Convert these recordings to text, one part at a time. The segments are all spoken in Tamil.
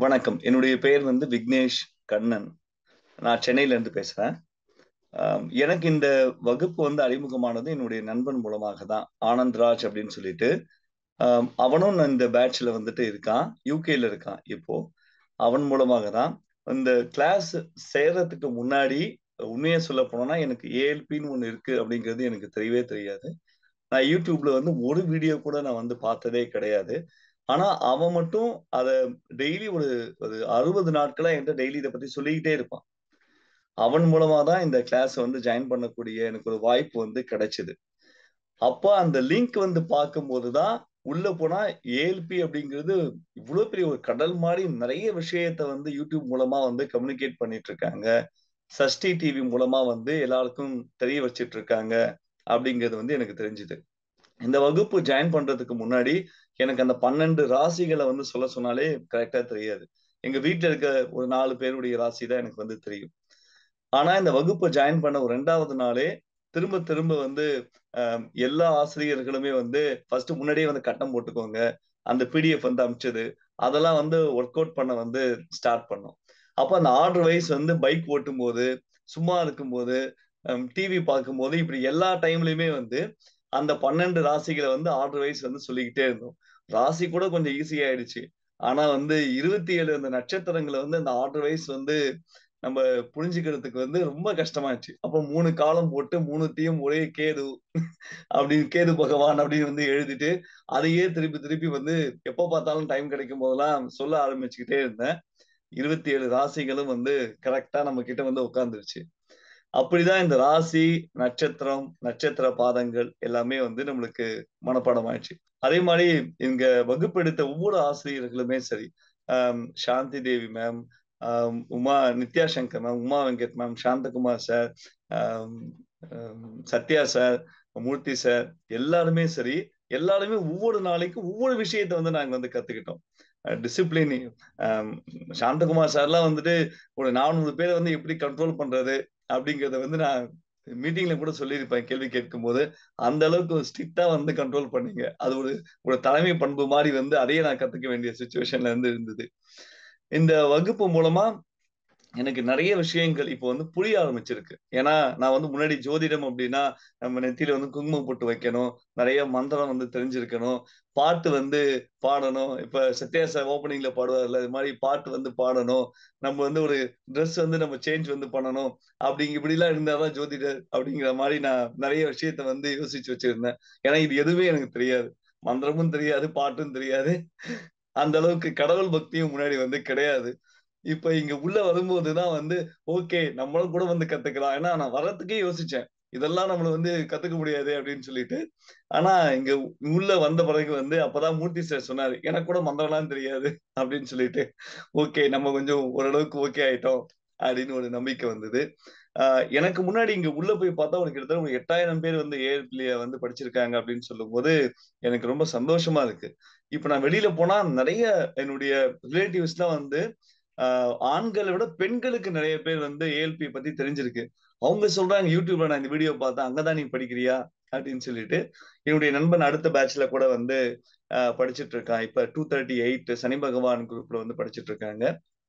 வணக்கம் என்னுடைய பெயர் வந்து விக்னேஷ் கண்ணன் நான் சென்னையில இருந்து பேசுறேன் ஆம், எனக்கு இந்த வகுப்பு வந்து அறிமுகமானது என்னுடைய நண்பன் மூலமாக தான் ஆனந்த்ராஜ் அப்படின்னு சொல்லிட்டு ஆம், அவனும் இந்த பேட்ச்ல வந்துட்டு இருக்கான் யூகேல இருக்கான் இப்போ அவன் மூலமாக தான் இந்த கிளாஸ் சேர்றதுக்கு முன்னாடி உண்மையை சொல்ல போனோம்னா எனக்கு ஏஎல்பின்னு ஒன்று இருக்கு அப்படிங்கிறது எனக்கு தெரியவே தெரியாது நான் யூடியூப்ல வந்து ஒரு வீடியோ கூட நான் வந்து பார்த்ததே கிடையாது ஆனா அவன் மட்டும் அதை டெய்லி ஒரு ஒரு அறுபது நாட்களா என்கிட்ட டெய்லி இதை பத்தி சொல்லிக்கிட்டே இருப்பான் அவன் மூலமா தான் இந்த கிளாஸ் வந்து ஜாயின் பண்ணக்கூடிய எனக்கு ஒரு வாய்ப்பு வந்து கிடைச்சது அப்போ அந்த லிங்க் வந்து பார்க்கும்போது தான் உள்ள போனா ஏஎல்பி அப்படிங்கிறது இவ்வளவு பெரிய ஒரு கடல் மாதிரி நிறைய விஷயத்த வந்து யூடியூப் மூலமா வந்து கம்யூனிகேட் பண்ணிட்டு இருக்காங்க சஷ்டி டிவி மூலமா வந்து எல்லாருக்கும் தெரிய வச்சிட்டு இருக்காங்க அப்படிங்கிறது வந்து எனக்கு தெரிஞ்சுது இந்த வகுப்பு ஜாயின் பண்றதுக்கு முன்னாடி எனக்கு அந்த பன்னெண்டு ராசிகளை வந்து சொல்ல சொன்னாலே கரெக்டா தெரியாது எங்க வீட்ல இருக்க ஒரு நாலு பேருடைய ராசி தான் எனக்கு வந்து தெரியும் ஆனா இந்த வகுப்பை ஜாயின் பண்ண ஒரு ரெண்டாவது நாளே திரும்ப திரும்ப வந்து ஆஹ், எல்லா ஆசிரியர்களுமே வந்து ஃபர்ஸ்ட் முன்னாடியே வந்து கட்டம் போட்டுக்கோங்க அந்த பிடிஎஃப் வந்து அமிச்சது அதெல்லாம் வந்து ஒர்க் அவுட் பண்ண வந்து ஸ்டார்ட் பண்ணோம் அப்போ அந்த ஆர்டர் வைஸ் வந்து பைக் ஓட்டும் போது சும்மா இருக்கும்போது டிவி பார்க்கும்போது இப்படி எல்லா டைம்லயுமே வந்து அந்த பன்னெண்டு ராசிகளை வந்து ஆர்டர் வைஸ் வந்து சொல்லிக்கிட்டே இருந்தோம் ராசி கூட கொஞ்சம் ஈஸி ஆயிடுச்சு ஆனா வந்து இருபத்தி ஏழு அந்த நட்சத்திரங்களை வந்து அந்த ஆர்டர் வைஸ் வந்து நம்ம புரிஞ்சுக்கிறதுக்கு வந்து ரொம்ப கஷ்டமாச்சு அப்போ மூணு காலம் போட்டு மூணுத்தையும் ஒரே கேது அப்படி கேது பகவான் அப்படின்னு வந்து எழுதிட்டு அதையே திருப்பி திருப்பி வந்து எப்போ பார்த்தாலும் டைம் கிடைக்கும் போதெல்லாம் சொல்ல ஆரம்பிச்சுக்கிட்டே இருந்தேன் இருபத்தி ஏழு ராசிகளும் வந்து கரெக்டா நம்ம கிட்ட வந்து உட்காந்துருச்சு அப்படிதான் இந்த ராசி நட்சத்திரம் நட்சத்திர பாதங்கள் எல்லாமே வந்து நம்மளுக்கு மனப்பாடம் ஆயிடுச்சு அதே மாதிரி இங்க வகுப்பெடுத்த ஒவ்வொரு ஆசிரியர்களுமே சரி ஆம், Shanthi Devi ma'am Uma Nithya Shankar ma'am Uma Venkat ma'am Santhakumar sir ஆம், ஆம், சத்யா சார் மூர்த்தி சார் எல்லாருமே சரி எல்லாருமே ஒவ்வொரு நாளைக்கும் ஒவ்வொரு விஷயத்த வந்து நாங்க வந்து கத்துக்கிட்டோம் டிசிப்ளின் சாந்தகுமார் சார்லாம் வந்துட்டு ஒரு நானூறு பேரை வந்து எப்படி கண்ட்ரோல் பண்றது அப்படிங்கறத வந்து நான் மீட்டிங்ல கூட சொல்லியிருப்பேன் கேள்வி கேட்கும் போது அந்த அளவுக்கு ஸ்ட்ரிக்டா வந்து கண்ட்ரோல் பண்ணீங்க அது ஒரு ஒரு தலைமை பண்பு மாதிரி வந்து அதையே நான் கத்துக்க வேண்டிய சுச்சுவேஷன்ல இருந்து இருந்தது இந்த வகுப்பு மூலமா எனக்கு நிறைய விஷயங்கள் இப்போ வந்து புரிய ஆரம்பிச்சிருக்கு ஏன்னா நான் வந்து முன்னாடி ஜோதிடம் அப்படின்னா நம்ம நெத்தியில வந்து குங்குமம் போட்டு வைக்கணும் நிறைய மந்திரம் வந்து தெரிஞ்சிருக்கணும் பாட்டு வந்து பாடணும் இப்ப சத்யாசா ஓப்பனிங்ல பாடுவார்ல இது மாதிரி பாட்டு வந்து பாடணும் நம்ம வந்து ஒரு ட்ரெஸ் வந்து நம்ம சேஞ்ச் வந்து பண்ணணும் அப்படிங்க இப்படிலாம் இருந்தாதான் ஜோதிடர் அப்படிங்கிற மாதிரி நான் நிறைய விஷயத்த வந்து யோசிச்சு வச்சிருந்தேன் ஏன்னா இது எதுவுமே எனக்கு தெரியாது மந்திரமும் தெரியாது பாட்டும் தெரியாது அந்த அளவுக்கு கடவுள் பக்தியும் முன்னாடி வந்து கிடையாது இப்ப இங்க உள்ள வரும்போதுதான் வந்து ஓகே நம்மளும் கூட வந்து கத்துக்கலாம் ஏன்னா நான் வர்றதுக்கே யோசிச்சேன் இதெல்லாம் நம்மள வந்து கத்துக்க முடியாது அப்படின்னு சொல்லிட்டு ஆனா இங்க உள்ள வந்த பிறகு வந்து அப்பதான் மூர்த்தி சார் சொன்னாரு எனக்கு கூட மந்திரம்லாம் தெரியாது அப்படின்னு சொல்லிட்டு ஓகே நம்ம கொஞ்சம் ஓரளவுக்கு ஓகே ஆயிட்டோம் அப்படின்னு ஒரு நம்பிக்கை வந்தது ஆஹ் எனக்கு முன்னாடி இங்க உள்ள போய் பார்த்தா ஒரு கிட்டத்தட்ட ஒரு எட்டாயிரம் பேர் வந்து ஏஎல்பிலிய வந்து படிச்சிருக்காங்க அப்படின்னு சொல்லும்போது எனக்கு ரொம்ப சந்தோஷமா இருக்கு இப்ப நான் வெளியில போனா நிறைய என்னுடைய ரிலேட்டிவ்ஸ்லாம் வந்து ஆஹ் ஆண்களை விட பெண்களுக்கு நிறைய பேர் வந்து ஏஎல்பி பத்தி தெரிஞ்சிருக்கு அவங்க சொல்றாங்க யூடியூப்ல நான் இந்த வீடியோ பார்த்தேன் அங்கதான் நீ படிக்கிறியா அப்படின்னு சொல்லிட்டு என்னுடைய நண்பன் அடுத்த பேட்ச்ல கூட வந்து ஆஹ் படிச்சிட்டு இருக்கான் இப்ப டூ தேர்ட்டி எயிட் சனி பகவான் குரூப்ல வந்து படிச்சிட்டு இருக்காங்க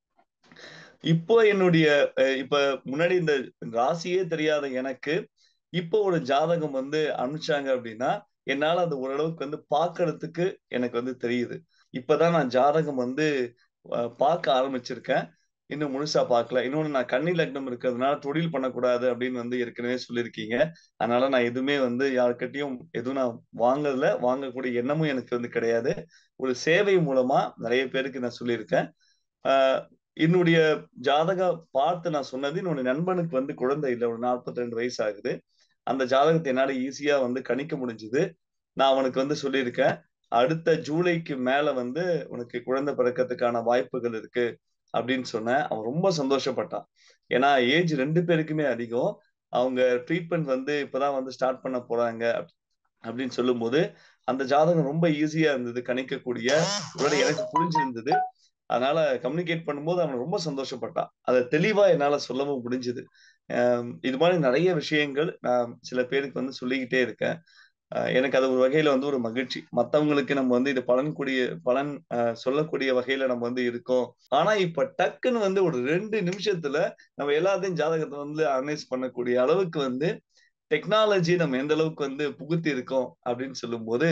இப்போ என்னுடைய அஹ் இப்ப முன்னாடி இந்த ராசியே தெரியாத எனக்கு இப்போ ஒரு ஜாதகம் வந்து அனுப்பிச்சாங்க அப்படின்னா என்னால அது ஓரளவுக்கு வந்து பார்க்கிறதுக்கு எனக்கு வந்து தெரியுது இப்பதான் நான் ஜாதகம் வந்து அஹ், பார்க்க ஆரம்பிச்சிருக்கேன் இன்னும் முழுசா பார்க்கல இன்னொன்னு நான் கன்னி லக்னம் இருக்கிறதுனால தொழில் பண்ணக்கூடாது அப்படின்னு வந்து ஏற்கனவே சொல்லியிருக்கீங்க அதனால நான் எதுவுமே வந்து யாருக்கிட்டையும் எதுவும் நான் வாங்கல வாங்கக்கூடிய எண்ணமும் எனக்கு வந்து கிடையாது ஒரு சேவை மூலமா நிறைய பேருக்கு நான் சொல்லியிருக்கேன் ஆஹ் என்னுடைய ஜாதக பார்த்து நான் சொன்னது என்னுடைய நண்பனுக்கு வந்து குழந்தை இல்லை ஒரு நாற்பத்தி ரெண்டு வயசு ஆகுது அந்த ஜாதகத்தை என்னால ஈஸியா வந்து கணிக்க முடிஞ்சுது நான் அவனுக்கு வந்து சொல்லியிருக்கேன் அடுத்த ஜூலைக்கு மேல வந்து உனக்கு குழந்தை பிறக்கிறதுக்கான வாய்ப்புகள் இருக்கு அப்படின்னு சொன்னேன் அவன் ரொம்ப சந்தோஷப்பட்டான் ஏன்னா ஏஜ் ரெண்டு பேருக்குமே அதிகம் அவங்க ட்ரீட்மெண்ட் வந்து இப்பதான் வந்து ஸ்டார்ட் பண்ண போறாங்க அப்~ அப்படின்னு சொல்லும்போது அந்த ஜாதகம் ரொம்ப ஈஸியா இருந்தது கணிக்கக்கூடிய ஒருவேளை எனக்கு புரிஞ்சிருந்தது அதனால கம்யூனிகேட் பண்ணும்போது அவன் ரொம்ப சந்தோஷப்பட்டான் அதை தெளிவா என்னால சொல்லவும் முடிஞ்சுது ஆஹ் இது மாதிரி நிறைய விஷயங்கள் நான் சில பேருக்கு வந்து சொல்லிக்கிட்டே இருக்கேன் எனக்கு அது ஒரு வகையில வந்து ஒரு மகிழ்ச்சி மத்தவங்களுக்கு நம்ம வந்து இது பலன் கூடிய பலன் சொல்லக்கூடிய வகையில நம்ம வந்து இருக்கோம் ஆனா இப்ப டக்குன்னு வந்து ஒரு ரெண்டு நிமிஷத்துல நம்ம எல்லாத்தையும் ஜாதகத்தை வந்து அனலைஸ் பண்ணக்கூடிய அளவுக்கு வந்து டெக்னாலஜி நம்ம எந்த அளவுக்கு வந்து புகுத்தி இருக்கோம் அப்படின்னு சொல்லும் போது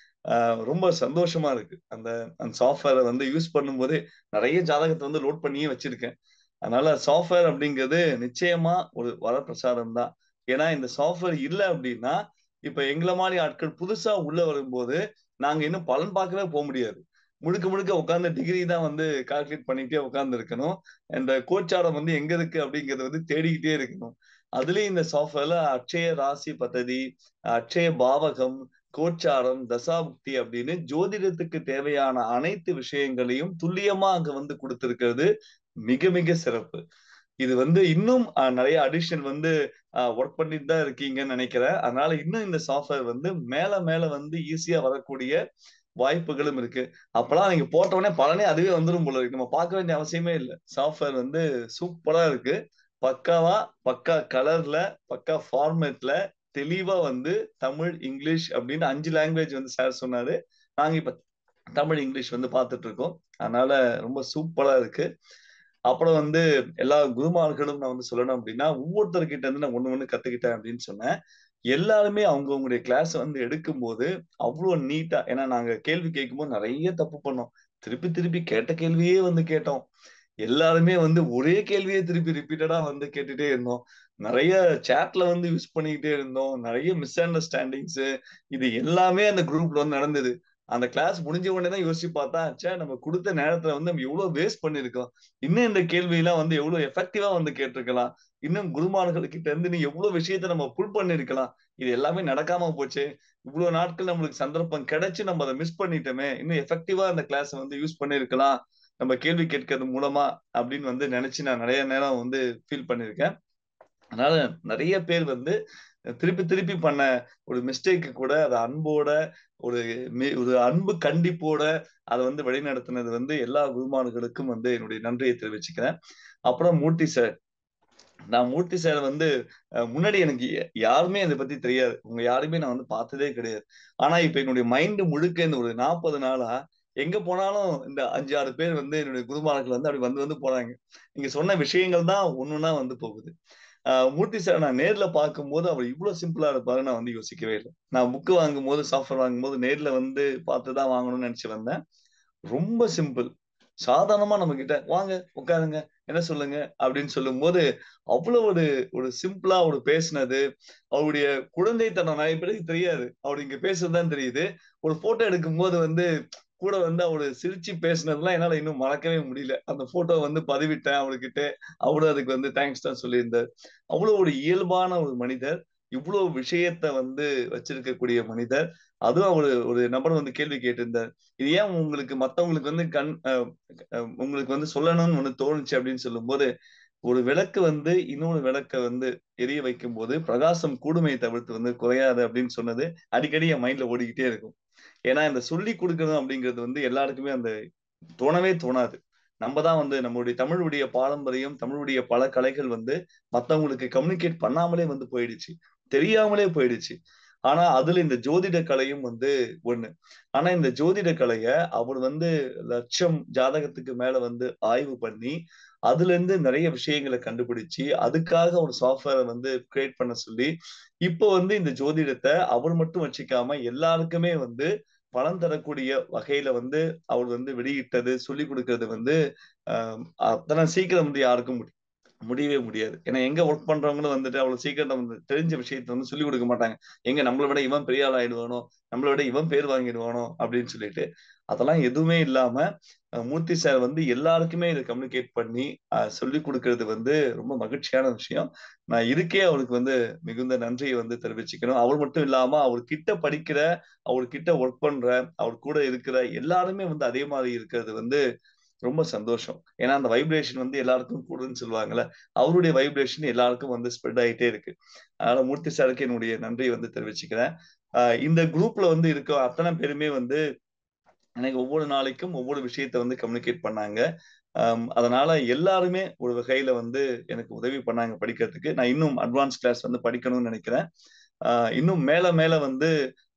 ரொம்ப சந்தோஷமா இருக்கு அந்த அந்த சாஃப்ட்வேரை வந்து யூஸ் பண்ணும்போது நிறைய ஜாதகத்தை வந்து லோட் பண்ணியே வச்சிருக்கேன் அதனால சாஃப்ட்வேர் அப்படிங்கிறது நிச்சயமா ஒரு வரப்பிரசாதம் தான் ஏன்னா இந்த சாஃப்ட்வேர் இல்லை அப்படின்னா இப்ப எங்களை மாதிரி ஆட்கள் புதுசா உள்ள வரும்போது நாங்க இன்னும் பலன் பார்க்கவே போக முடியாது முழுக்க முழுக்க உட்காந்து டிகிரி தான் வந்து கால்குலேட் பண்ணிட்டே உட்கார்ந்து இருக்கணும் இந்த கோச்சாரம் வந்து எங்க இருக்கு அப்படிங்கறத வந்து தேடிக்கிட்டே இருக்கணும் அதுலயும் இந்த சாஃப்ட்வேர்ல அட்சய ராசி பദ്ധதி அட்சய பாவகம் கோச்சாரம் தசாபுக்தி அப்படின்னு ஜோதிடத்துக்கு தேவையான அனைத்து விஷயங்களையும் துல்லியமா அங்க வந்து கொடுத்திருக்கிறது மிக மிக சிறப்பு இது வந்து இன்னும் நிறைய அடிஷன் வந்து ஒர்க் பண்ணிட்டு தான் இருக்கீங்கன்னு நினைக்கிறேன் அதனால இன்னும் இந்த சாஃப்ட்வேர் வந்து மேல மேல வந்து ஈஸியா வரக்கூடிய வாய்ப்புகளும் இருக்கு அப்பெல்லாம் நீங்க போட்ட உடனே பலனே அதுவே வந்துடும் போல இருக்கு நம்ம பார்க்க வேண்டிய அவசியமே இல்லை சாஃப்ட்வேர் வந்து சூப்பரா இருக்கு பக்காவா பக்கா கலர்ல பக்கா ஃபார்மேட்ல தெளிவா வந்து தமிழ் இங்கிலீஷ் அப்படின்னு அஞ்சு லாங்குவேஜ் வந்து சார் சொன்னாரு நாங்க இப்ப தமிழ் இங்கிலீஷ் வந்து பார்த்துட்டு இருக்கோம் அதனால ரொம்ப சூப்பரா இருக்கு அப்புறம் வந்து எல்லா குருமார்களும் நான் வந்து சொல்லணும் அப்படின்னா ஒவ்வொருத்தர்கிட்ட இருந்து நான் ஒண்ணு ஒண்ணு கத்துக்கிட்டேன் அப்படின்னு சொன்னேன் எல்லாருமே அவங்கவுங்களுடைய கிளாஸ் வந்து எடுக்கும் போது அவ்வளோ நீட்டா ஏன்னா நாங்க கேள்வி கேட்கும்போது நிறைய தப்பு பண்ணோம் திருப்பி திருப்பி கேட்ட கேள்வியே வந்து கேட்டோம் எல்லாருமே வந்து ஒரே கேள்வியே திருப்பி ரிப்பீட்டடா வந்து கேட்டுட்டே இருந்தோம் நிறைய சேட்ல வந்து யூஸ் பண்ணிக்கிட்டே இருந்தோம் நிறைய மிஸ் அண்டர்ஸ்டாண்டிங்ஸ் இது எல்லாமே அந்த குரூப்ல வந்து நடந்தது அந்த கிளாஸ் முடிஞ்ச உடனே தான் யோசிச்சு பார்த்தா சே நம்ம கொடுத்த நேரத்துல வந்து நம்ம எவ்வளவு வேஸ்ட் பண்ணிருக்கோம் இன்னும் இந்த கேள்வி எல்லாம் வந்து எவ்வளவு எஃபெக்டிவா வந்து கேட்டிருக்கலாம் இன்னும் குருமார்கள் கிட்ட இருந்து நீ எவ்வளவு விஷயத்த நம்ம புல் பண்ணிருக்கலாம் இது எல்லாமே நடக்காம போச்சு இவ்வளவு நாட்கள் நம்மளுக்கு சந்தர்ப்பம் கிடைச்சு நம்ம அதை மிஸ் பண்ணிட்டோமே இன்னும் எஃபெக்டிவா அந்த கிளாஸ் வந்து யூஸ் பண்ணிருக்கலாம் நம்ம கேள்வி கேட்கறது மூலமா அப்படின்னு வந்து நினைச்சு நான் நிறைய நேரம் வந்து ஃபீல் பண்ணிருக்கேன் அதனால நிறைய பேர் வந்து திருப்பி திருப்பி பண்ண ஒரு மிஸ்டேக்கு கூட அதை அன்போட ஒரு ஒரு அன்பு கண்டிப்போட அதை வந்து வழிநடத்தினது வந்து எல்லா குருமான்களுக்கும் வந்து என்னுடைய நன்றியை தெரிவிச்சுக்கிறேன் அப்புறம் மூர்த்தி சார் நான் மூர்த்தி சார் வந்து முன்னாடி எனக்கு யாருமே அதை பத்தி தெரியாது உங்க யாருமே நான் வந்து பார்த்ததே கிடையாது ஆனா இப்ப என்னுடைய மைண்டு முழுக்க இந்த ஒரு நாற்பது நாளா எங்க போனாலும் இந்த அஞ்சு ஆறு பேர் வந்து என்னுடைய குருமானர்கள் வந்து அப்படி வந்து வந்து போறாங்க நீங்க சொன்ன விஷயங்கள் தான் ஒண்ணுன்னா வந்து போகுது மூர்த்தி சார் நான் நேர்ல பார்க்கும்போது அவர் இவ்வளவு சிம்பிளா இருப்பாரு நான் வந்து யோசிக்கவே இல்லை நான் புக்கு வாங்கும் போது சாஃப்ட்வேர் வாங்கும் போது நேர்ல வந்து பார்த்துதான் வாங்கணும்னு நினைச்சு வந்தேன் ரொம்ப சிம்பிள் சாதாரணமா நம்ம கிட்ட வாங்க உட்காருங்க என்ன சொல்லுங்க அப்படின்னு சொல்லும் போது அவ்வளவு ஒரு ஒரு சிம்பிளா ஒரு பேசினது அவருடைய குழந்தைத்தனம் நிறைய பேருக்கு தெரியாது அவர் இங்க பேசுறதுதான் தெரியுது ஒரு போட்டோ எடுக்கும் போது வந்து கூட வந்து அவரு சிரிச்சு பேசினதுலாம் என்னால இன்னும் மறக்கவே முடியல அந்த போட்டோ வந்து பதிவிட்டேன் அவர்கிட்ட அவரும் அதுக்கு வந்து தேங்க்ஸ் தான் சொல்லியிருந்தார் அவ்வளவு ஒரு இயல்பான ஒரு மனிதர் இவ்வளவு விஷயத்த வந்து வச்சிருக்கக்கூடிய மனிதர் அதுவும் அவரு ஒரு நபர் வந்து கேள்வி கேட்டிருந்தார் இது ஏன் உங்களுக்கு மத்தவங்களுக்கு வந்து கண் உங்களுக்கு வந்து சொல்லணும்னு ஒண்ணு தோணுச்சு அப்படின்னு சொல்லும் போது ஒரு விளக்கு வந்து இன்னொரு விளக்க வந்து எரிய வைக்கும் போது பிரகாசம் கூடுமையை தவிர்த்து வந்து குறையாது அப்படின்னு சொன்னது அடிக்கடி என் மைண்ட்ல ஓடிக்கிட்டே இருக்கும் ஏன்னா இந்த சொல்லி கொடுக்கணும் அப்படிங்கிறது வந்து எல்லாருக்குமே அந்த தோணவே தோணாது நம்ம தான் வந்து நம்மளுடைய தமிழுடைய பாரம்பரியம் தமிழுடைய பல கலைகள் வந்து மத்தவங்களுக்கு கம்யூனிகேட் பண்ணாமலே வந்து போயிடுச்சு தெரியாமலே போயிடுச்சு ஆனா அதுல இந்த ஜோதிட கலையும் வந்து ஒண்ணு ஆனா இந்த ஜோதிட கலைய அவர் வந்து லட்சம் ஜாதகத்துக்கு மேல வந்து ஆய்வு பண்ணி அதுல இருந்து நிறைய விஷயங்களை கண்டுபிடிச்சு அதுக்காக ஒரு சாஃப்ட்வேரை வந்து கிரியேட் பண்ண சொல்லி இப்போ வந்து இந்த ஜோதிடத்தை அவர் மட்டும் வச்சுக்காம எல்லாருக்குமே வந்து பலன் தரக்கூடிய வகையில வந்து அவர் வந்து வெளியிட்டது சொல்லி கொடுக்கறது வந்து ஆஹ் அத்தனை சீக்கிரம் வந்து யாருக்கும் முடியும் முடியவே முடியாது ஏன்னா எங்க ஒர்க் பண்றவங்களும் வந்துட்டு அவ்வளவு சீக்கிரம் நம்ம தெரிஞ்ச விஷயத்த வந்து சொல்லி கொடுக்க மாட்டாங்க எங்க நம்மளை விட இவன் பெரிய ஆள் ஆயிடுவானோ நம்மளை விட இவன் பேர் வாங்கிடுவானோ அப்படின்னு சொல்லிட்டு அதெல்லாம் எதுவுமே இல்லாம மூர்த்தி சார் வந்து எல்லாருக்குமே இதை கம்யூனிகேட் பண்ணி சொல்லி கொடுக்கறது வந்து ரொம்ப மகிழ்ச்சியான விஷயம் நான் இருக்கே அவருக்கு வந்து மிகுந்த நன்றியை வந்து தெரிவிச்சுக்கணும் அவர் மட்டும் இல்லாம அவர் கிட்ட படிக்கிற அவர் கிட்ட ஒர்க் பண்ற அவர் கூட இருக்கிற எல்லாருமே வந்து அதே மாதிரி இருக்கிறது வந்து ரொம்ப சந்தோஷம் ஏன்னா அந்த வைப்ரேஷன் வந்து எல்லாருக்கும் கூடுன்னு சொல்லுவாங்கல்ல அவருடைய வைப்ரேஷன் எல்லாருக்கும் வந்து ஸ்ப்ரெட் ஆகிட்டே இருக்கு அதனால மூர்த்தி சாருக்கு என்னுடைய நன்றியை வந்து தெரிவிச்சுக்கிறேன் இந்த குரூப்ல வந்து இருக்க அத்தனை பேருமே வந்து எனக்கு ஒவ்வொரு நாளைக்கும் ஒவ்வொரு விஷயத்த வந்து கம்யூனிகேட் பண்ணாங்க அதனால எல்லாருமே ஒரு வகையில வந்து எனக்கு உதவி பண்ணாங்க படிக்கிறதுக்கு நான் இன்னும் அட்வான்ஸ் கிளாஸ் வந்து படிக்கணும்னு நினைக்கிறேன் இன்னும் மேல மேல வந்து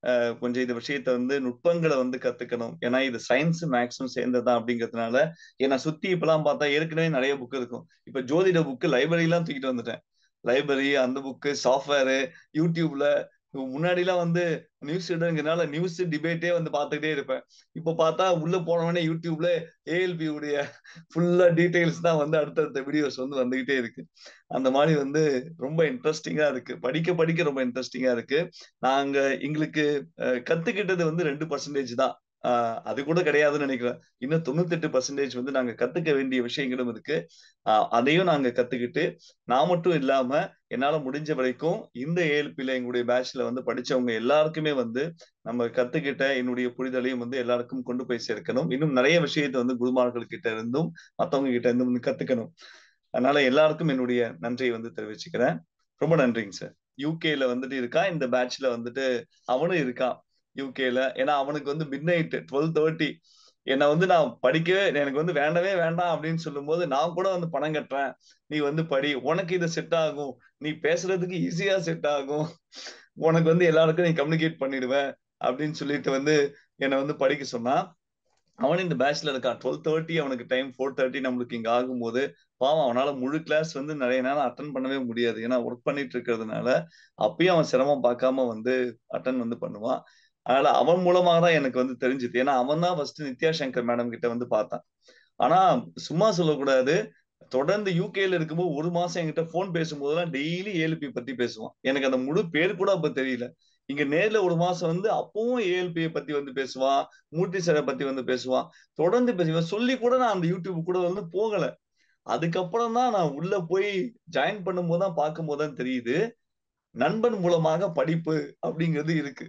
கொஞ்சம் இந்த விஷயத்த வந்து நுட்பங்களை வந்து கத்துக்கணும் ஏன்னா இது சயின்ஸ் மேக்ஸும் சேர்ந்ததுதான் அப்படிங்கிறதுனால ஏன்னா சுத்தி இப்பெல்லாம் பார்த்தா ஏற்கனவே நிறைய புக் இருக்கும் இப்ப ஜோதிட புக்கு லைப்ரரி எல்லாம் தூக்கிட்டு வந்துட்டேன் லைப்ரரி அந்த புக்கு சாஃப்ட்வேரு யூடியூப்ல முன்னாடி எல்லாம் வந்து நியூஸ் ரீடருங்கிறனால நியூஸ் டிபேட்டே வந்து பார்த்துக்கிட்டே இருப்பேன் இப்ப பார்த்தா உள்ள போனவனே யூடியூப்ல ஏஎல்பி உடைய ஃபுல்லா டீடைல்ஸ் தான் வந்து அடுத்தடுத்த வீடியோஸ் வந்து வந்துகிட்டே இருக்கு அந்த மாதிரி வந்து ரொம்ப இன்ட்ரெஸ்டிங்கா இருக்கு படிக்க படிக்க ரொம்ப இன்ட்ரெஸ்டிங்கா இருக்கு நாங்க எங்களுக்கு கத்துக்கிட்டது வந்து ரெண்டு பர்சன்டேஜ் தான் ஆஹ் அது கூட கிடையாதுன்னு நினைக்கிறேன் இன்னும் தொண்ணூத்தெட்டு பர்சன்டேஜ் வந்து நாங்க கத்துக்க வேண்டிய விஷயங்களும் இருக்கு ஆஹ் அதையும் நாங்க கத்துக்கிட்டு நான் மட்டும் இல்லாம என்னால முடிஞ்ச வரைக்கும் இந்த ஏஎல்பில எங்களுடைய பேட்ச்ல வந்து படிச்சவங்க எல்லாருக்குமே வந்து நம்ம கத்துக்கிட்ட என்னுடைய புரிதலையும் வந்து எல்லாருக்கும் கொண்டு போய் சேர்க்கணும் இன்னும் நிறைய விஷயத்தை வந்து குருமார்கள் கிட்ட இருந்தும் மத்தவங்க கிட்ட இருந்தும் வந்து கத்துக்கணும் அதனால எல்லாருக்கும் என்னுடைய நன்றியை வந்து தெரிவிச்சுக்கிறேன் ரொம்ப நன்றிங்க சார் யூகேல வந்துட்டு இருக்கா இந்த பேட்ச்ல வந்துட்டு அவனும் இருக்கான் யூகேல ஏன்னா அவனுக்கு வந்து மிட் நைட் டுவெல் தேர்ட்டி என்னை வந்து நான் படிக்கவே எனக்கு வந்து வேண்டவே வேண்டாம் அப்படின்னு சொல்லும் போது நான் கூட வந்து பணம் கட்டுறேன் நீ வந்து படி உனக்கு இது செட் ஆகும் நீ பேசுறதுக்கு ஈஸியா செட் ஆகும் உனக்கு வந்து எல்லாருக்கும் நீ கம்யூனிகேட் பண்ணிடுவ அப்படின்னு சொல்லிட்டு வந்து என்னை வந்து படிக்க சொன்னா அவன் இந்த பேட்ச்ல இருக்கான் டுவெல் தேர்ட்டி அவனுக்கு டைம் ஃபோர் தேர்ட்டி நம்மளுக்கு இங்க ஆகும்போது பாவம் அவனால முழு கிளாஸ் வந்து நிறைய நேரம் அட்டன் பண்ணவே முடியாது ஏன்னா ஒர்க் பண்ணிட்டு இருக்கிறதுனால அப்பயும் அவன் சிரமம் பார்க்காம வந்து அட்டன் வந்து பண்ணுவான் அதனால அவன் மூலமாக தான் எனக்கு வந்து தெரிஞ்சுது ஏன்னா அவன் தான் ஃபர்ஸ்ட் நித்யா சங்கர் மேடம் கிட்ட வந்து பார்த்தான் ஆனா சும்மா சொல்லக்கூடாது தொடர்ந்து யூகேல இருக்கும்போது ஒரு மாசம் என்கிட்ட போன் பேசும்போதெல்லாம் டெய்லி ஏஎல்பி பத்தி பேசுவான் எனக்கு அந்த முழு பேர் கூட அப்ப தெரியல இங்க நேர்ல ஒரு மாசம் வந்து அப்பவும் ஏஎல்பியை பத்தி வந்து பேசுவான் மூர்த்தி சாரை பத்தி வந்து பேசுவான் தொடர்ந்து பேசுவான் சொல்லி கூட நான் அந்த யூடியூப் கூட வந்து போகல அதுக்கப்புறம் தான் நான் உள்ள போய் ஜாயின் பண்ணும் போதுதான் பார்க்கும் போதுதான் தெரியுது நண்பன் மூலமாக படிப்பு அப்படிங்கிறது இருக்கு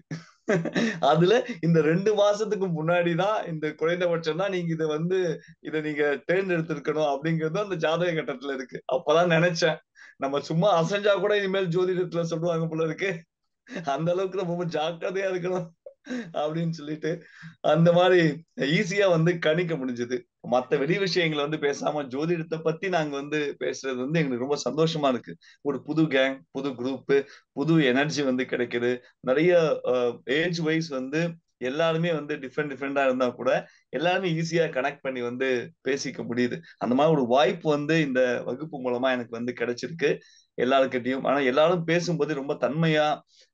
அதுல இந்த ரெண்டு மாசத்துக்கு முன்னாடிதான் இந்த குறைந்தபட்சம் தான் நீங்க இதை வந்து இதை நீங்க தேர்ந்தெடுத்திருக்கணும் அப்படிங்கிறது அந்த ஜாதக கட்டத்துல இருக்கு அப்பதான் நினைச்சேன் நம்ம சும்மா அசைஞ்சா கூட இனிமேல் ஜோதிடத்துல சொல்லுவாங்க போல இருக்கு அந்த அளவுக்கு நம்ம ஜாக்கிரதையா இருக்கணும் அப்படின்னு சொல்லிட்டு அந்த மாதிரி ஈஸியா வந்து கணிக்க முடிஞ்சது மத்த வெளி விஷயங்களை வந்து பேசாம ஜோதிடத்தை பத்தி நாங்க வந்து பேசுறது வந்து எங்களுக்கு ரொம்ப சந்தோஷமா இருக்கு ஒரு புது கேங் புது குரூப் புது எனர்ஜி வந்து கிடைக்குது நிறைய ஏஜ் வைஸ் வந்து எல்லாருமே வந்து டிஃப்ரெண்ட் டிஃப்ரெண்டா இருந்தா கூட எல்லாருமே ஈஸியா கனெக்ட் பண்ணி வந்து பேசிக்க முடியுது அந்த மாதிரி ஒரு வாய்ப்பு வந்து இந்த வகுப்பு மூலமா எனக்கு வந்து கிடைச்சிருக்கு எல்லாருக்கிட்டையும் ஆனா எல்லாரும் பேசும்போது ரொம்ப தன்மையா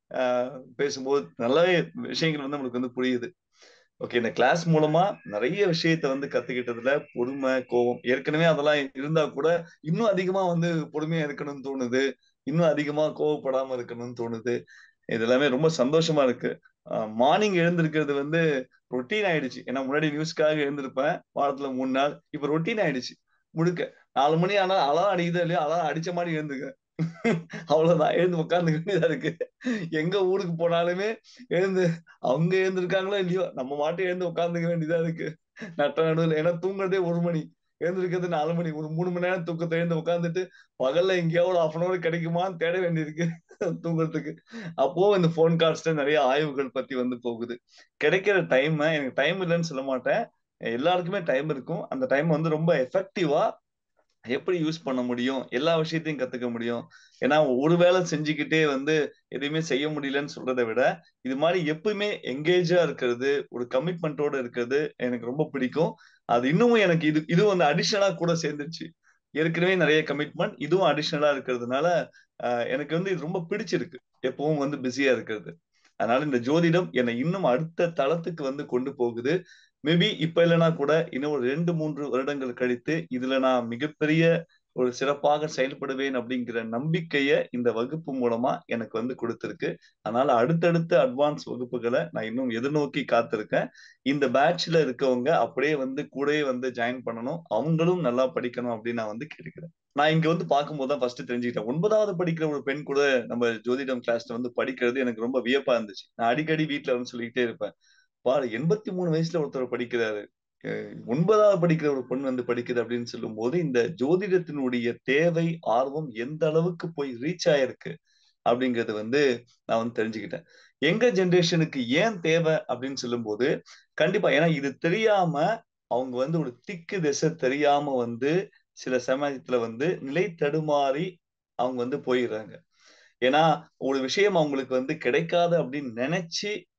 பேசும்போது நல்லாவே விஷயங்கள் வந்து நம்மளுக்கு வந்து புரியுது ஓகே இந்த கிளாஸ் மூலமா நிறைய விஷயத்த வந்து கத்துக்கிட்டதுல பொறுமை கோபம் ஏற்கனவே அதெல்லாம் இருந்தா கூட இன்னும் அதிகமா வந்து பொறுமையா இருக்கணும்னு தோணுது இன்னும் அதிகமா கோவப்படாம இருக்கணும்னு தோணுது இது எல்லாமே ரொம்ப சந்தோஷமா இருக்கு மார்னிங் எழுந்திருக்கிறது வந்து ரொட்டீன் ஆயிடுச்சு ஏன்னா முன்னாடி நியூஸ்க்காக எழுந்திருப்பேன் வாரத்துல மூணு நாள் இப்ப ரொட்டீன் ஆயிடுச்சு முழுக்க நாலு மணி ஆனா அலாம் அடிக்குதோ இல்லையோ அலாம் அடிச்ச மாதிரி எழுந்துக்க அவ்வளவுதான் எழுந்து உட்காந்துக்க வேண்டியதா இருக்கு எங்க ஊருக்கு போனாலுமே எழுந்து அவங்க எழுந்திருக்காங்களோ இல்லையோ நம்ம மாட்டும் எழுந்து உட்காந்துக்க வேண்டியதா இருக்கு நட்ட நடுவில் ஏன்னா தூங்குறதே ஒரு மணி எழுந்திருக்கிறது நாலு மணி ஒரு மூணு மணி நேரம் தூக்கத்தை எழுந்து உட்காந்துட்டு பகல்ல எங்கேயாவது ஆஃப் அன் அவர் கிடைக்குமான்னு தேட வேண்டியிருக்கு தூங்குறதுக்கு அப்போ இந்த போன் கால்ஸ்ல நிறைய ஆய்வுகள் பத்தி வந்து போகுது கிடைக்கிற டைம் எனக்கு டைம் இல்லைன்னு சொல்ல மாட்டேன் எல்லாருக்குமே டைம் இருக்கும் அந்த டைம் வந்து ரொம்ப எஃபெக்டிவா எப்படி யூஸ் பண்ண முடியும் எல்லா விஷயத்தையும் கத்துக்க முடியும் ஏன்னா ஒரு வேலை செஞ்சுக்கிட்டே வந்து எதுவுமே செய்ய முடியலன்னு சொல்றதை விட இது மாதிரி எப்பவுமே எங்கேஜா இருக்கிறது ஒரு கமிட்மெண்ட்டோட இருக்கிறது எனக்கு ரொம்ப பிடிக்கும் அது இன்னமும் எனக்கு இது இது வந்து அடிஷனலா கூட சேர்ந்துருச்சு ஏற்கனவே நிறைய கமிட்மெண்ட் இதுவும் அடிஷனலா இருக்கிறதுனால எனக்கு வந்து இது ரொம்ப பிடிச்சிருக்கு எப்பவும் வந்து பிஸியா இருக்கிறது அதனால இந்த ஜோதிடம் என்னை இன்னும் அடுத்த தளத்துக்கு வந்து கொண்டு போகுது மேபி இப்ப இல்லைன்னா கூட இன்னும் ஒரு ரெண்டு மூன்று வருடங்கள் கழித்து இதுல நான் மிகப்பெரிய ஒரு சிறப்பாக செயல்படுவேன் அப்படிங்கிற நம்பிக்கைய இந்த வகுப்பு மூலமா எனக்கு வந்து கொடுத்துருக்கு அதனால அடுத்தடுத்த அட்வான்ஸ் வகுப்புகளை நான் இன்னும் எதிர்நோக்கி காத்திருக்கேன் இந்த பேட்ச்ல இருக்கவங்க அப்படியே வந்து கூடயே வந்து ஜாயின் பண்ணணும் அவங்களும் நல்லா படிக்கணும் அப்படின்னு நான் வந்து கேட்கிறேன் நான் இங்க வந்து பார்க்கும்போது தான் ஃபர்ஸ்ட் தெரிஞ்சுக்கிட்டேன் ஒன்பதாவது படிக்கிற ஒரு பெண் கூட நம்ம ஜோதிடம் கிளாஸ்ல வந்து படிக்கிறது எனக்கு ரொம்ப வியப்பா இருந்துச்சு நான் அடிக்கடி வீட்டுல வந்து சொல்லிக்கிட்டே இருப்பேன் பாரு எண்பத்தி மூணு வயசுல ஒருத்தர் படிக்கிறாரு ஒன்பதாவது படிக்கிற ஒரு பொண்ணு வந்து படிக்குது அப்படின்னு சொல்லும் போது இந்த ஜோதிடத்தினுடைய தேவை ஆர்வம் எந்த அளவுக்கு போய் ரீச் ஆயிருக்கு அப்படிங்கறது வந்து நான் வந்து தெரிஞ்சுக்கிட்டேன் எங்க ஜென்ரேஷனுக்கு ஏன் தேவை அப்படின்னு சொல்லும் போது கண்டிப்பா ஏன்னா இது தெரியாம அவங்க வந்து ஒரு திக்கு திசை தெரியாம வந்து சில சமயத்துல வந்து நிலை தடுமாறி அவங்க வந்து போயிடுறாங்க ஏன்னா ஒரு விஷயம் அவங்களுக்கு வந்து கிடைக்காது அப்படின்னு நினைச்சு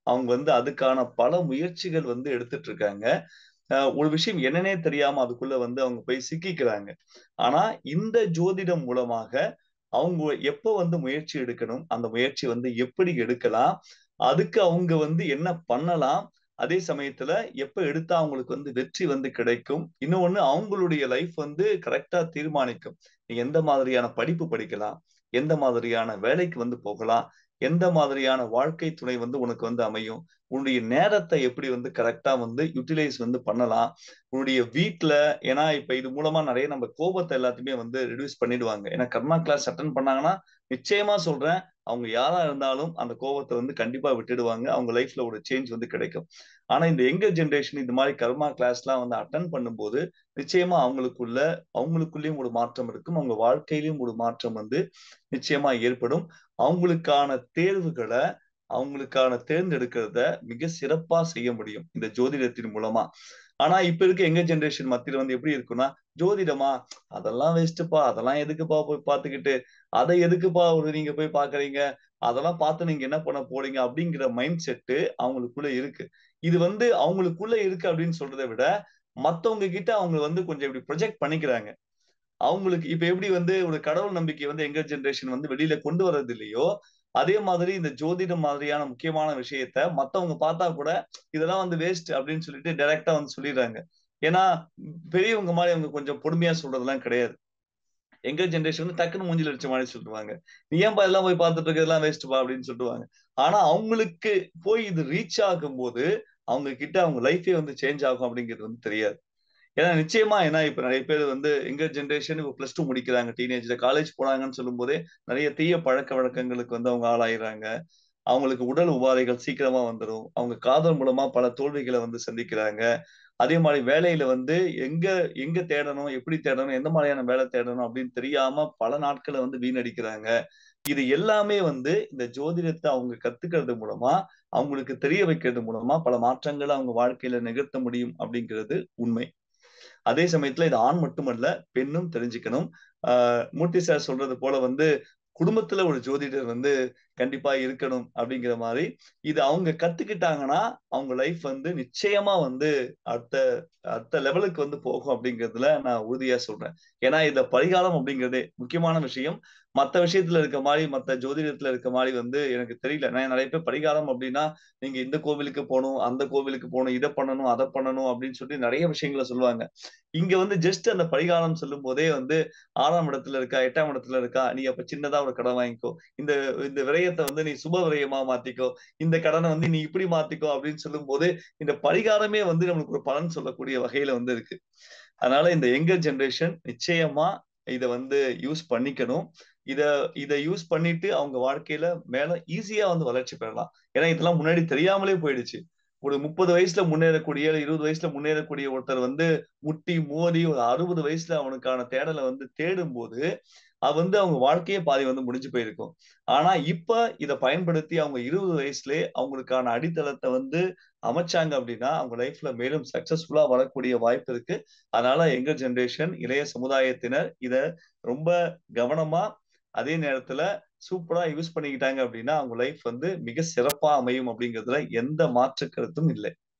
அவங்க வந்து அதுக்கான பல முயற்சிகள் வந்து எடுத்துட்டு இருக்காங்க ஒரு விஷயம் என்னன்னே தெரியாம அதுக்குள்ள வந்து அவங்க போய் சிக்கிக்கிறாங்க ஆனா இந்த ஜோதிடம் மூலமாக அவங்க எப்ப வந்து முயற்சி எடுக்கணும் அந்த முயற்சி வந்து எப்படி எடுக்கலாம் அதுக்கு அவங்க வந்து என்ன பண்ணலாம் அதே சமயத்துல எப்ப எடுத்தா அவங்களுக்கு வந்து வெற்றி வந்து கிடைக்கும் இன்னொன்னு அவங்களுடைய லைஃப் வந்து கரெக்டா தீர்மானிக்கும் நீ எந்த மாதிரியான படிப்பு படிக்கலாம் எந்த மாதிரியான வேலைக்கு வந்து போகலாம் எந்த மாதிரியான வாழ்க்கை துணை வந்து உனக்கு வந்து அமையும் உன்னுடைய நேரத்தை எப்படி வந்து கரெக்டா வந்து யூட்டிலைஸ் வந்து பண்ணலாம் உன்னுடைய வீட்டுல ஏன்னா இப்ப இது மூலமா நிறைய நம்ம கோபத்தை எல்லாத்தையுமே வந்து ரெடியூஸ் பண்ணிடுவாங்க ஏன்னா கர்மா கிளாஸ் அட்டன் பண்ணாங்கன்னா நிச்சயமா சொல்றேன் அவங்க யாரா இருந்தாலும் அந்த கோபத்தை வந்து கண்டிப்பா விட்டுடுவாங்க அவங்க லைஃப்ல ஒரு சேஞ்ச் வந்து கிடைக்கும் ஆனா இந்த எங்கர் ஜென்ரேஷன் இந்த மாதிரி கர்மா கிளாஸ் எல்லாம் வந்து அட்டன் பண்ணும்போது நிச்சயமா அவங்களுக்குள்ள அவங்களுக்குள்ளேயும் ஒரு மாற்றம் இருக்கும் அவங்க வாழ்க்கையிலும் ஒரு மாற்றம் வந்து நிச்சயமா ஏற்படும் அவங்களுக்கான தேர்வுகளை அவங்களுக்கான தேர்ந்தெடுக்கிறத மிக சிறப்பா செய்ய முடியும் இந்த ஜோதிடத்தின் மூலமா ஆனா இப்ப இருக்க எங்க ஜென்ரேஷன் மத்தியில வந்து எப்படி இருக்குன்னா ஜோதிடமா அதெல்லாம் வேஸ்ட்டுப்பா அதெல்லாம் எதுக்குப்பா போய் பாத்துக்கிட்டு அதை எதுக்குப்பா ஒரு நீங்க போய் பாக்குறீங்க அதெல்லாம் பார்த்து நீங்க என்ன பண்ண போறீங்க அப்படிங்கிற மைண்ட் செட்டு அவங்களுக்குள்ள இருக்கு இது வந்து அவங்களுக்குள்ள இருக்கு அப்படின்னு சொல்றதை விட மத்தவங்க கிட்ட அவங்க வந்து கொஞ்சம் இப்படி ப்ரொஜெக்ட் பண்ணிக்கிறாங்க அவங்களுக்கு இப்ப எப்படி வந்து ஒரு கடவுள் நம்பிக்கை வந்து எங்க ஜென்ரேஷன் வந்து வெளியில கொண்டு வர்றது இல்லையோ அதே மாதிரி இந்த ஜோதிடம் மாதிரியான முக்கியமான விஷயத்த மத்தவங்க பார்த்தா கூட இதெல்லாம் வந்து வேஸ்ட் அப்படின்னு சொல்லிட்டு டைரக்டா வந்து சொல்லிடுறாங்க ஏன்னா பெரியவங்க மாதிரி அவங்க கொஞ்சம் பொறுமையா சொல்றதெல்லாம் கிடையாது எங்க ஜென்ரேஷன் வந்து டக்குன்னு மூஞ்சில் அடிச்ச மாதிரி சொல்லுவாங்க நீ ஏன்பா எல்லாம் போய் பார்த்துட்டு இருக்கிறதெல்லாம் வேஸ்ட்பா அப்படின்னு சொல்லுவாங்க ஆனா அவங்களுக்கு போய் இது ரீச் ஆகும் போது அவங்க கிட்ட அவங்க லைஃபே வந்து சேஞ்ச் ஆகும் அப்படிங்கிறது வந்து தெரியாது ஏன்னா நிச்சயமா ஏன்னா இப்ப நிறைய பேர் வந்து எங்க ஜென்ரேஷன் இப்ப பிளஸ் டூ முடிக்கிறாங்க டீனேஜ்ல காலேஜ் போனாங்கன்னு சொல்லும் போதே நிறைய தீய பழக்க வழக்கங்களுக்கு வந்து அவங்க ஆளாயிறாங்க அவங்களுக்கு உடல் உபாதைகள் சீக்கிரமா வந்துடும் அவங்க காதல் மூலமா பல தோல்விகளை வந்து சந்திக்கிறாங்க அதே மாதிரி வேலையில வந்து எங்க எங்க தேடணும் எப்படி தேடணும் எந்த மாதிரியான வேலை தேடணும் அப்படின்னு தெரியாம பல நாட்களை வந்து வீணடிக்கிறாங்க இது எல்லாமே வந்து இந்த ஜோதிடத்தை அவங்க கத்துக்கிறது மூலமா அவங்களுக்கு தெரிய வைக்கிறது மூலமா பல மாற்றங்களை அவங்க வாழ்க்கையில நிகழ்த்த முடியும் அப்படிங்கிறது உண்மை அதே சமயத்துல இது ஆண் மட்டுமல்ல பெண்ணும் தெரிஞ்சுக்கணும் ஆஹ் மூர்த்தி சார் சொல்றது போல வந்து குடும்பத்துல ஒரு ஜோதிடர் வந்து கண்டிப்பா இருக்கணும் அப்படிங்கிற மாதிரி இது அவங்க கத்துக்கிட்டாங்கன்னா அவங்க லைஃப் வந்து நிச்சயமா வந்து அடுத்த அடுத்த லெவலுக்கு வந்து போகும் அப்படிங்கிறதுல நான் உறுதியா சொல்றேன் ஏன்னா இந்த பரிகாரம் அப்படிங்கிறதே முக்கியமான விஷயம் மத்த விஷயத்துல இருக்க மாதிரி மத்த ஜோதிடத்துல இருக்க மாதிரி வந்து எனக்கு தெரியல நான் நிறைய பேர் பரிகாரம் அப்படின்னா நீங்க இந்த கோவிலுக்கு போகணும் அந்த கோவிலுக்கு போகணும் இதை பண்ணணும் அதை பண்ணணும் அப்படின்னு சொல்லி நிறைய விஷயங்களை சொல்லுவாங்க இங்க வந்து ஜஸ்ட் அந்த பரிகாரம் சொல்லும் போதே வந்து ஆறாம் இடத்துல இருக்கா எட்டாம் இடத்துல இருக்கா நீ அப்ப சின்னதா ஒரு கடன் வாங்கிக்கோ இந்த இந்த விரயத்தை வந்து நீ சுப விரயமா மாத்திக்கோ இந்த கடனை வந்து நீ இப்படி மாத்திக்கோ அப்படின்னு சொல்லும் போது இந்த பரிகாரமே வந்து நம்மளுக்கு ஒரு பலன் சொல்லக்கூடிய வகையில வந்து இருக்கு அதனால இந்த எங்கர் ஜென்ரேஷன் நிச்சயமா இதை வந்து யூஸ் பண்ணிக்கணும் இத இதை யூஸ் பண்ணிட்டு அவங்க வாழ்க்கையில மேல ஈஸியா வந்து வளர்ச்சி பெறலாம் ஏன்னா இதெல்லாம் முன்னாடி தெரியாமலே போயிடுச்சு ஒரு முப்பது வயசுல முன்னேறக்கூடிய இருபது வயசுல முன்னேறக்கூடிய ஒருத்தர் வந்து முட்டி மோதி ஒரு அறுபது வயசுல அவனுக்கான தேடலை வந்து தேடும் போது அது வந்து அவங்க வாழ்க்கையே பாதி வந்து முடிஞ்சு போயிருக்கும் ஆனா இப்ப இதை பயன்படுத்தி அவங்க இருபது வயசுலயே அவங்களுக்கான அடித்தளத்தை வந்து அமைச்சாங்க அப்படின்னா அவங்க லைஃப்ல மேலும் சக்சஸ்ஃபுல்லா வரக்கூடிய வாய்ப்பு இருக்கு அதனால எங்க ஜென்ரேஷன் இளைய சமுதாயத்தினர் இத ரொம்ப கவனமா அதே நேரத்துல சூப்பரா யூஸ் பண்ணிக்கிட்டாங்க அப்படின்னா அவங்க லைஃப் வந்து மிக சிறப்பா அமையும் அப்படிங்கிறதுல எந்த மாற்று கருத்தும் இல்லை